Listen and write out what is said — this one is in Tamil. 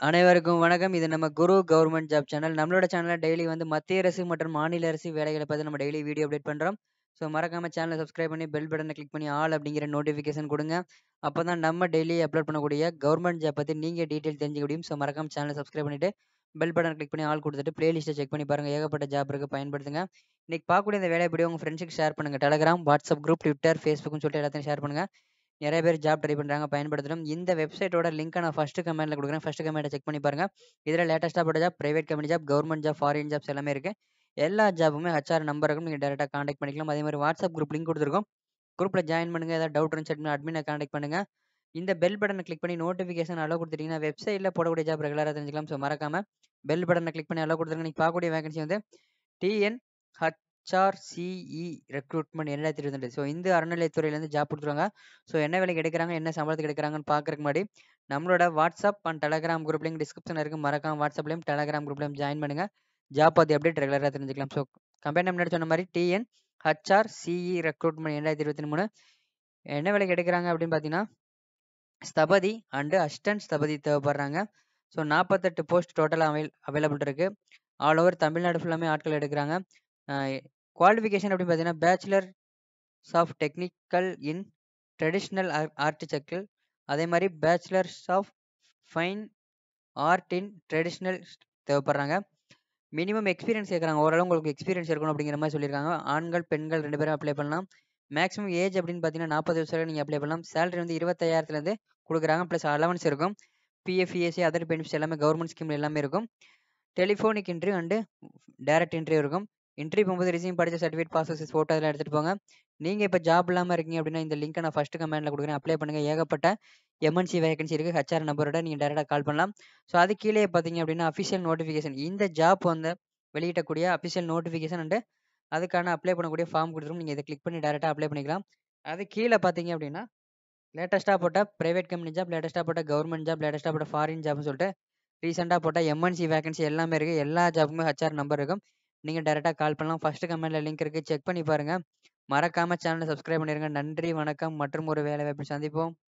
அனைவருக்கும் வணக்கம். இது நம்ம குரு கவர்மெண்ட் ஜாப் சேனல். நம்மளோட சேனல்ல டெய்லி வந்து மத்திய அரசு மற்றும் மாநில அரசு வேலைகள பத்தி நம்ம டெய்லி வீடியோ அப்டேட் பண்றோம். ஸோ மறக்காம சேனல சப்ஸ்கிரைப் பண்ணி பெல் பட்டன கிளிக் பண்ணி ஆல் அப்படிங்கிற நோட்டிஃபிகேஷன் குடுங்க. அப்பதான் நம்ம டெய்லி அப்லோட் பண்ணக்கூடிய கவர்மெண்ட் ஜாப் பத்தி நீங்க டீட்டெயில் தெரிஞ்சுக்க முடியும். ஸோ மறக்காம சேனல சப்ஸ்கிரைப் பண்ணிட்டு பெல் பட்டன கிளிக் பண்ணி ஆல் குடுத்துட்டு பிளேலிஸ்ட்ட செக் பண்ணி பாருங்க. ஏகப்பட்ட ஜாப் இருக்கு பயன்படுத்துங்க. இன்னைக்கு பார்க்கக்கூடிய இந்த வேலை வீடியோ உங்க ஃப்ரெண்ட்ஸுக்கு ஷேர் பண்ணுங்க. டெலகிராம், வாட்ஸ்அப் குரூப், ட்விட்டர், ஃபேஸ்புக்னு சொல்லிட்டு எல்லாத்தையும் ஷேர் பண்ணுங்க. நெறைய பேர் ஜாப் ட்ரை பண்றாங்க பயன்படுத்தணும். இந்த வெப்சைட்டோட லிங்க்க நான் ஃபர்ஸ்ட் கமெண்ட்ல குடுக்குறேன். ஃபர்ஸ்ட் கமெண்ட்ட செக் பண்ணி பாருங்க. இதுல லேட்டஸ்ட்டா போட்ட job, private company job, government job, foreign jobs எல்லாமே இருக்கு. எல்லா ஜாப்புமே ஹெச்ஆர் நம்பர் இருக்கும். நீங்க டைரக்ட்டா கான்டாக்ட் பண்ணிக்கலாம். அதே மாரி வாட்ஸ்அப் குரூப் லிங்க் குடுத்துருக்கோம். குரூப்ல ஜாயின் பண்ணுங்க. ஏதாவது டவுட் இருந்துச்சு அட்மின கான்டாக்ட் பண்ணுங்க. இந்த பெல் பட்டன கிளிக் பண்ணி நோட்டிஃபிகேஷன் அலோ குடுத்துட்டீங்கன்னா, வெப்சைட்ல போடக்கூடிய ஜாப் ரெகுலரா தெரிஞ்சுக்கலாம். ஸோ மறக்காம பெல் பட்டன கிளிக் பண்ணி அலோ குடுத்துருங்க. இன்னைக்கு பார்க்கக்கூடிய வேகன்சி வந்து டிஎன்ஹெச்ஆர்சிஇ ரெக்ரூட்மெண்ட் 2022 ஸோ இந்து அறநிலையத்துறையிலேருந்து ஜாப் குடுத்துருக்காங்க. ஸோ என்ன வேலைக்கு எடுக்குறாங்க, என்ன சம்பளத்துக்கு எடுக்குறாங்கன்னு பார்க்கறதுக்கு முன்னாடி, நம்மளோட WhatsApp and Telegram group link டிஸ்கிரிப்ஷன்ல இருக்கு. மறக்காம வாட்ஸ்அப்லயும், டெலகிராம் குரூப்லயும் ஜாயின் பண்ணுங்க. ஜாப் பத்தி அப்டேட் ரெகுலரா தெரிஞ்சுக்கலாம். ஸோ கம்பெனி நேம் முன்னாடி சொன்ன மாரி டிஎன்ஹெச்ஆர்சிஇ ரெக்ரூட்மெண்ட் 2023 என்ன வேலைக்கு எடுக்குறாங்க அப்படின்னு பார்த்தீங்கன்னா, ஸ்தபதி அண்ட் அசிஸ்டன்ட் ஸ்தபதி தேவைப்படுறாங்க. ஸோ 48 போஸ்ட் டோட்டலா அவைல் அவைலபிள் இருக்கு. ஆல் ஓவர் தமிழ்நாடு ஃபுல்லாமே ஆட்கள் எடுக்குறாங்க. அ குவாலிஃபிகேஷன் அப்படின்னு பார்த்தீங்கன்னா, bachelors of technical in traditional or architecture அதே மாரி bachelors of fine art in traditional தேவைப்படுறாங்க. மினிமம் எக்ஸ்பீரியன்ஸ் கேட்குறாங்க. ஓரளவு உங்களுக்கு எக்ஸ்பீரியன்ஸ் இருக்கணும் அப்படிங்கிற மாரி சொல்லியிருக்காங்க. ஆண்கள், பெண்கள் 2 பேரும் அப்ளை பண்ணலாம். மேக்ஸிமம் ஏஜ் அப்படின்னு பார்த்தீங்கன்னா, 40 வயசு வரை நீங்க அப்ளை பண்ணலாம். சேலரி வந்து 25,000லேருந்து குடுக்குறாங்க. பிளஸ் அலவன்ஸ் இருக்கும். பிஎஃப், இஎஸ்ஐ அதர் பெனிஃபிட்ஸ் எல்லாமே கவர்மெண்ட் ஸ்கீம்ல எல்லாமே இருக்கும். Telephonic interview and direct interview இருக்கும். இன்டர்வியூ போகும்போது ரிசியூம் படிச்ச சர்டிஃபிகேட், பாஸ் சைஸ் ஃபோட்டோ இதெல்லாம் எடுத்துட்டு போங்க. நீங்க இப்ப ஜாப் இல்லாம இருக்கீங்க அப்படின்னா, இந்த லிங்க்க நான் ஃபர்ஸ்ட் கமெண்ட்ல குடுக்குறேன். அப்ளை பண்ணுங்க. ஏகப்பட்ட எம்என்சி வேகன்சி இருக்கு. ஹெச்ஆர் நம்பரோட நீங்க டைரக்ட்டா கால் பண்ணலாம். ஸோ அது கீழயே பார்த்தீங்க அப்படின்னா, அஃபிஷியல் நோட்டிஃபிகேஷன் இந்த ஜாப் வந்து வெளியிடக்கூடிய அஃபிஷியல் நோட்டிஃபிகேஷன் அண்ட் அதுக்கான அப்ளை பண்ணக்கூடிய ஃபார்ம் குடுத்துருக்கும். நீங்க இத கிளிக் பண்ணி டைரக்ட்டா அப்ளை பண்ணிக்கலாம். அது கீழ பார்த்தீங்க அப்படின்னா, லேட்டஸ்ட்டா போட்ட பிரைவேட் கம்பெனி ஜாப், லேட்டஸ்ட்டா போட்ட கவர்மெண்ட் ஜாப், லேட்டஸ்ட்டா போட்ட ஃபாரின் ஜாப்னு சொல்லிட்டு ரீசென்ட்டா போட்ட எம்என்சி வேகன்சி எல்லாமே இருக்கு. எல்லா ஜாப்புக்குமே ஹெச்ஆர் நம்பர் இருக்கும். நீங்க டைரக்ட்டா கால் பண்ணலாம். ஃபர்ஸ்ட் கமெண்ட்ல லிங்க் இருக்கு. செக் பண்ணி பாருங்க. மறக்காம சேனல சப்ஸ்கிரைப் பண்ணிருங்க. நன்றி, வணக்கம் மற்றும் ஒரு வேலை வாய்ப்பில் சந்திப்போம்.